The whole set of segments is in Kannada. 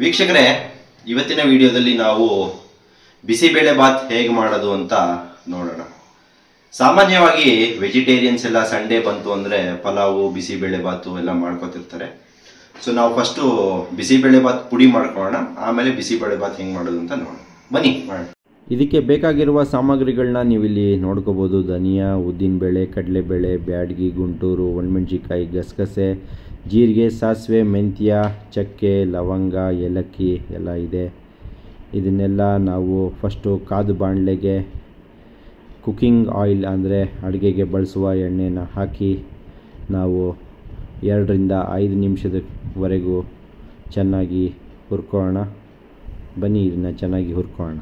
ವೀಕ್ಷಕರೇ ಇವತ್ತಿನ ವಿಡಿಯೋದಲ್ಲಿ ನಾವು ಬಿಸಿಬೇಳೆ ಬಾತ್ ಹೇಗೆ ಮಾಡೋದು ಅಂತ ನೋಡೋಣ ಸಾಮಾನ್ಯವಾಗಿ ವೆಜಿಟೇರಿಯನ್ಸ್ ಎಲ್ಲ ಸಂಡೇ ಬಂತು ಅಂದರೆ ಪಲಾವು ಬಿಸಿಬೇಳೆ ಬಾತು ಎಲ್ಲ ಮಾಡ್ಕೊತಿರ್ತಾರೆ ಸೊ ನಾವು ಫಸ್ಟು ಬಿಸಿಬೇಳೆ ಬಾತ್ ಪುಡಿ ಮಾಡ್ಕೊಳ್ಳೋಣ ಆಮೇಲೆ ಬಿಸಿಬೇಳೆ ಬಾತ್ ಹೆಂಗೆ ಮಾಡೋದು ಅಂತ ನೋಡೋಣ ಬನ್ನಿ ಮಾಡೋಣ ಇದಕ್ಕೆ ಬೇಕಾಗಿರುವ ಸಾಮಗ್ರಿಗಳನ್ನ ನೀವಿಲ್ಲಿ ನೋಡ್ಕೋಬೋದು ಧನಿಯಾ ಉದ್ದಿನಬೇಳೆ ಕಡಲೆಬೇಳೆ ಬ್ಯಾಡಗಿ ಗುಂಟೂರು ಒಣಮೆಣ್ಸಿಕಾಯಿ ಗಸಗಸೆ ಜೀರಿಗೆ ಸಾಸಿವೆ ಮೆಂತ್ಯ ಚಕ್ಕೆ ಲವಂಗ ಏಲಕ್ಕಿ ಎಲ್ಲ ಇದೆ ಇದನ್ನೆಲ್ಲ ನಾವು ಫಸ್ಟು ಕಾದು ಬಾಣಲೆಗೆ ಕುಕ್ಕಿಂಗ್ ಆಯಿಲ್ ಅಂದರೆ ಅಡುಗೆಗೆ ಬಳಸುವ ಎಣ್ಣೆನ ಹಾಕಿ ನಾವು ಎರಡರಿಂದ ಐದು ನಿಮಿಷದವರೆಗೂ ಚೆನ್ನಾಗಿ ಹುರ್ಕೊಳ್ಳೋಣ ಬನ್ನಿ ಇದನ್ನು ಚೆನ್ನಾಗಿ ಹುರ್ಕೊಳ್ಳೋಣ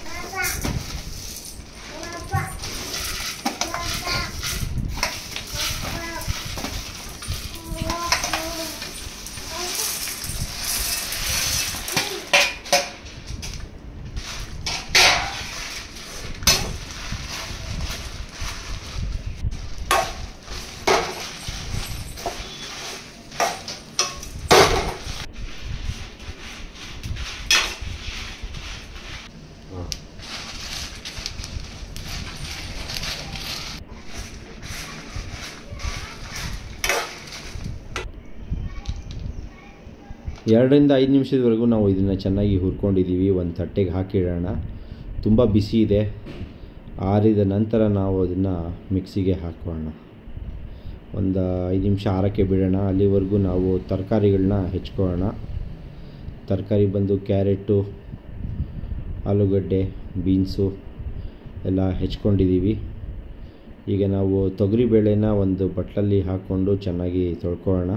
ಎರಡರಿಂದ ಐದು ನಿಮಿಷದವರೆಗೂ ನಾವು ಇದನ್ನು ಚೆನ್ನಾಗಿ ಹುರ್ಕೊಂಡಿದ್ದೀವಿ ಒಂದು ತಟ್ಟೆಗೆ ಹಾಕಿಡೋಣ ತುಂಬ ಬಿಸಿ ಇದೆ ಆರಿದ ನಂತರ ನಾವು ಅದನ್ನು ಮಿಕ್ಸಿಗೆ ಹಾಕೋಣ ಒಂದು ಐದು ನಿಮಿಷ ಆರಕ್ಕೆ ಬಿಡೋಣ ಅಲ್ಲಿವರೆಗೂ ನಾವು ತರಕಾರಿಗಳನ್ನ ಹೆಚ್ಕೊಳ್ಳೋಣ ತರಕಾರಿ ಬಂದು ಕ್ಯಾರೆಟು ಆಲೂಗಡ್ಡೆ ಬೀನ್ಸು ಎಲ್ಲ ಹೆಚ್ಕೊಂಡಿದ್ದೀವಿ ಈಗ ನಾವು ತೊಗರಿಬೇಳೆನ ಒಂದು ಬಟ್ಲಲ್ಲಿ ಹಾಕ್ಕೊಂಡು ಚೆನ್ನಾಗಿ ತೊಳ್ಕೊಳ್ಳೋಣ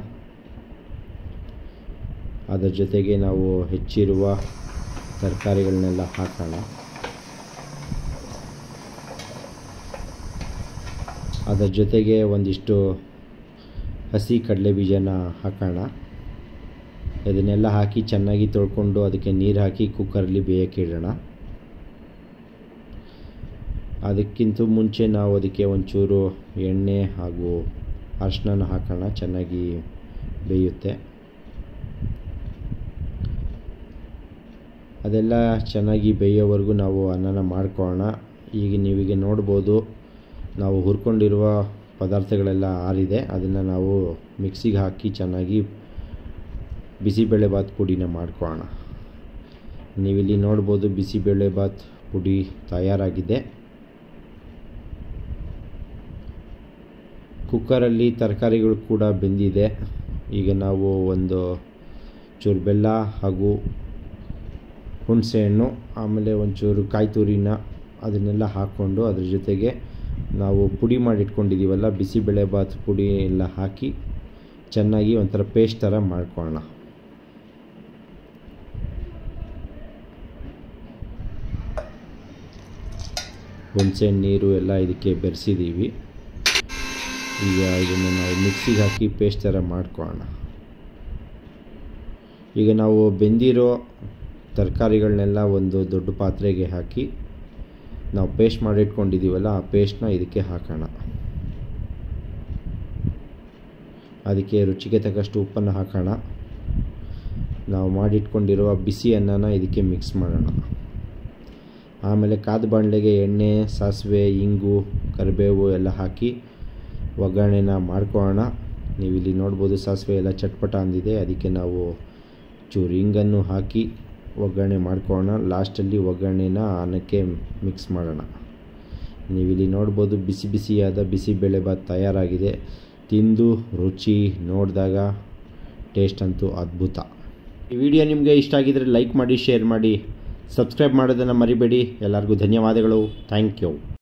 ಅದರ ಜೊತೆಗೆ ನಾವು ಹೆಚ್ಚಿರುವ ತರಕಾರಿಗಳನ್ನೆಲ್ಲ ಹಾಕೋಣ ಅದರ ಜೊತೆಗೆ ಒಂದಿಷ್ಟು ಹಸಿ ಕಡಲೆ ಬೀಜನ ಹಾಕೋಣ ಇದನ್ನೆಲ್ಲ ಹಾಕಿ ಚೆನ್ನಾಗಿ ತೊಳ್ಕೊಂಡು ಅದಕ್ಕೆ ನೀರು ಹಾಕಿ ಕುಕ್ಕರಲ್ಲಿ ಬೇಯಕ್ಕೆ ಇಡೋಣ ಅದಕ್ಕಿಂತ ಮುಂಚೆ ನಾವು ಅದಕ್ಕೆ ಒಂಚೂರು ಎಣ್ಣೆ ಹಾಗೂ ಅರಿಶಿನ ಹಾಕೋಣ ಚೆನ್ನಾಗಿ ಬೇಯುತ್ತೆ ಅದೆಲ್ಲ ಚೆನ್ನಾಗಿ ಬೇಯೋವರೆಗೂ ನಾವು ಅನ್ನನ ಮಾಡ್ಕೊಳ್ಳೋಣ ಈಗ ನೀವೀಗ ನೋಡ್ಬೋದು ನಾವು ಹುರ್ಕೊಂಡಿರುವ ಪದಾರ್ಥಗಳೆಲ್ಲ ಆರಿದೆ ಅದನ್ನು ನಾವು ಮಿಕ್ಸಿಗೆ ಹಾಕಿ ಚೆನ್ನಾಗಿ ಬಿಸಿಬೇಳೆ ಬಾತ್ ಪುಡಿನ ಮಾಡ್ಕೊಳ್ಳೋಣ ನೀವಿಲ್ಲಿ ನೋಡ್ಬೋದು ಬಿಸಿಬೇಳೆ ಬಾತ್ ಪುಡಿ ತಯಾರಾಗಿದೆ ಕುಕ್ಕರಲ್ಲಿ ತರಕಾರಿಗಳು ಕೂಡ ಬೆಂದಿದೆ ಈಗ ನಾವು ಒಂದು ಚೂರು ಬೆಲ್ಲ ಹಾಗೂ ಹುಣಸೆಹಣ್ಣು ಆಮೇಲೆ ಒಂಚೂರು ಕಾಯಿ ತುರಿನ ಅದನ್ನೆಲ್ಲ ಹಾಕ್ಕೊಂಡು ಅದ್ರ ಜೊತೆಗೆ ನಾವು ಪುಡಿ ಮಾಡಿಟ್ಕೊಂಡಿದ್ದೀವಲ್ಲ ಬಿಸಿಬೇಳೆ ಬಾತ್ ಪುಡಿ ಎಲ್ಲ ಹಾಕಿ ಚೆನ್ನಾಗಿ ಒಂಥರ ಪೇಸ್ಟ್ ಥರ ಮಾಡ್ಕೊಳ್ಳೋಣ ಹುಣಸೆಹಣ್ಣು ನೀರು ಎಲ್ಲ ಇದಕ್ಕೆ ಬೆರೆಸಿದ್ದೀವಿ ಈಗ ಇದನ್ನು ನಾವು ಮಿಕ್ಸಿಗೆ ಹಾಕಿ ಪೇಸ್ಟ್ ಥರ ಮಾಡ್ಕೊಳ್ಳೋಣ ಈಗ ನಾವು ಬೆಂದಿರೋ ತರಕಾರಿಗಳನ್ನೆಲ್ಲ ಒಂದು ದೊಡ್ಡ ಪಾತ್ರೆಗೆ ಹಾಕಿ ನಾವು ಪೇಸ್ಟ್ ಮಾಡಿಟ್ಕೊಂಡಿದ್ದೀವಲ್ಲ ಆ ಪೇಸ್ಟ್ನ ಇದಕ್ಕೆ ಹಾಕೋಣ ಅದಕ್ಕೆ ರುಚಿಗೆ ತಕ್ಕಷ್ಟು ಉಪ್ಪನ್ನು ಹಾಕೋಣ ನಾವು ಮಾಡಿಟ್ಕೊಂಡಿರುವ ಬಿಸಿ ಅನ್ನನ ಇದಕ್ಕೆ ಮಿಕ್ಸ್ ಮಾಡೋಣ ಆಮೇಲೆ ಕಾದ ಬಾಣಲೆಗೆ ಎಣ್ಣೆ ಸಾಸಿವೆ ಇಂಗು ಕರಿಬೇವು ಎಲ್ಲ ಹಾಕಿ ಒಗ್ಗರಣೆನ ಮಾಡ್ಕೊಳ್ಳೋಣ ನೀವು ಇಲ್ಲಿ ನೋಡ್ಬೋದು ಸಾಸಿವೆ ಎಲ್ಲ ಚಟ್ಪಟ ಅಂದಿದೆ ಅದಕ್ಕೆ ನಾವು ಚೂರು ಹಿಂಗನ್ನು ಹಾಕಿ ಒಗ್ಗರಣೆ ಮಾಡ್ಕೊಳ್ಳೋಣ ಲಾಸ್ಟಲ್ಲಿ ಒಗ್ಗರಣೆನ ಅನ್ನಕ್ಕೆ ಮಿಕ್ಸ್ ಮಾಡೋಣ ನೀವಿಲ್ಲಿ ನೋಡ್ಬೋದು ಬಿಸಿ ಬಿಸಿಯಾದ ಬಿಸಿಬೇಳೆ ಬಾತ್ ತಯಾರಾಗಿದೆ ತಿಂದು ರುಚಿ ನೋಡಿದಾಗ ಟೇಸ್ಟ್ ಅಂತೂ ಅದ್ಭುತ ಈ ವಿಡಿಯೋ ನಿಮಗೆ ಇಷ್ಟ ಆಗಿದರೆ ಲೈಕ್ ಮಾಡಿ ಶೇರ್ ಮಾಡಿ ಸಬ್ಸ್ಕ್ರೈಬ್ ಮಾಡೋದನ್ನು ಮರಿಬೇಡಿ ಎಲ್ಲರಿಗೂ ಧನ್ಯವಾದಗಳು ಥ್ಯಾಂಕ್ ಯು